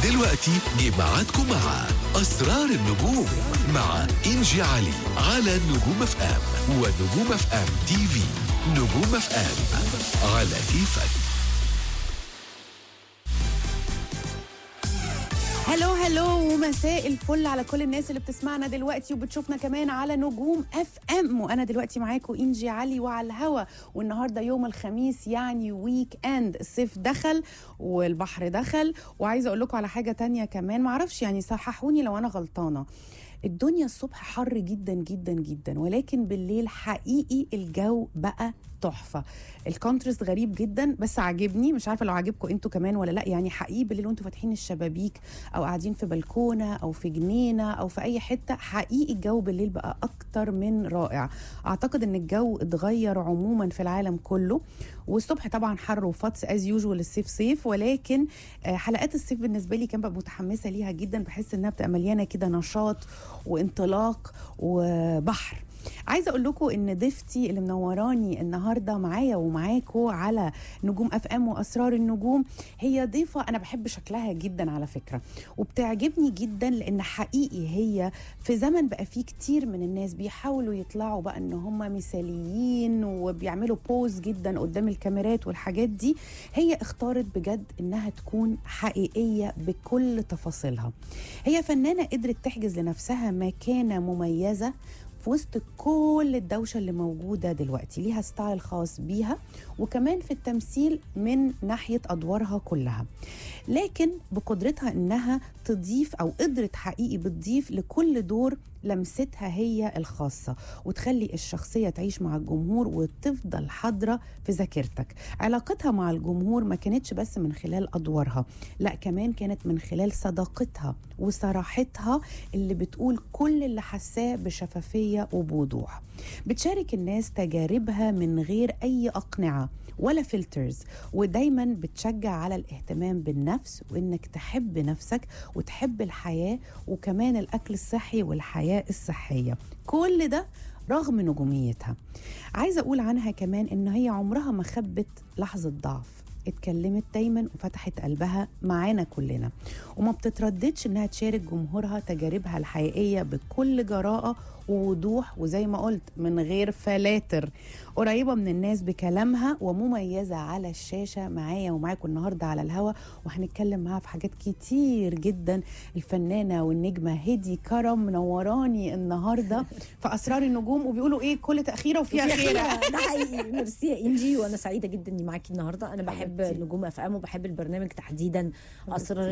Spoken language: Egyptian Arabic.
ودلوقتي جه ميعادكم مع أسرار النجوم مع إنجي علي على نجوم اف ام ونجوم اف ام تي في نجوم اف ام على كيفك هلو هلو ومساء الفل على كل الناس اللي بتسمعنا دلوقتي وبتشوفنا كمان على نجوم اف ام وانا دلوقتي معاكم انجي علي وعلى الهوا والنهارده يوم الخميس يعني ويك اند الصيف دخل والبحر دخل وعايزه اقول لكم على حاجه تانية كمان معرفش يعني صححوني لو انا غلطانه الدنيا الصبح حر جدا جدا جدا ولكن بالليل حقيقي الجو بقى تحفه الكونترست غريب جدا بس عاجبني مش عارفه لو عاجبكم انتوا كمان ولا لا يعني حقيقي بالليل وانتوا فاتحين الشبابيك او قاعدين في بلكونه او في جنينه او في اي حته حقيقي الجو بالليل بقى اكتر من رائع اعتقد ان الجو اتغير عموما في العالم كله والصبح طبعا حر وفطس از يوجوال الصيف صيف ولكن آه، حلقات الصيف بالنسبه لي كان بقى متحمسه ليها جدا بحس انها بتبقى مليانه كده نشاط وانطلاق وبحر عايزه اقول لكم ان ضيفتي اللي منوراني النهارده معايا ومعاكم على نجوم اف ام واسرار النجوم هي ضيفه انا بحب شكلها جدا على فكره وبتعجبني جدا لان حقيقي هي في زمن بقى فيه كتير من الناس بيحاولوا يطلعوا بقى ان هم مثاليين وبيعملوا بوز جدا قدام الكاميرات والحاجات دي هي اختارت بجد انها تكون حقيقيه بكل تفاصيلها هي فنانه قدرت تحجز لنفسها مكانه مميزه في وسط كل الدوشة اللي موجودة دلوقتي ليها ستايل خاص بيها وكمان في التمثيل من ناحية أدوارها كلها لكن بقدرتها إنها تضيف أو قدرت حقيقي بتضيف لكل دور لمستها هي الخاصة وتخلي الشخصية تعيش مع الجمهور وتفضل حاضرة في ذاكرتك علاقتها مع الجمهور ما كانتش بس من خلال أدوارها لا كمان كانت من خلال صداقتها وصراحتها اللي بتقول كل اللي حساه بشفافية وبوضوح بتشارك الناس تجاربها من غير أي أقنعة ولا فلترز ودايما بتشجع على الاهتمام بالنفس وانك تحب نفسك وتحب الحياه وكمان الاكل الصحي والحياه الصحيه كل ده رغم نجوميتها عايزه اقول عنها كمان ان هي عمرها ما خبت لحظه ضعف اتكلمت دايما وفتحت قلبها معانا كلنا وما بتترددش انها تشارك جمهورها تجاربها الحقيقيه بكل جراءه ووضوح وزي ما قلت من غير فلاتر قريبه من الناس بكلامها ومميزه على الشاشه معايا ومعاكم النهارده على الهوا وهنتكلم معاها في حاجات كتير جدا الفنانه والنجمه هدي كرم منوراني النهارده في اسرار النجوم وبيقولوا ايه كل تاخيره وفيها وفي خيره خيرة. ده حقيقي ميرسي يا انجي وانا سعيده جدا اني معاكي النهارده انا بحب حبيبتي. نجوم اف ام وبحب البرنامج تحديدا اسرار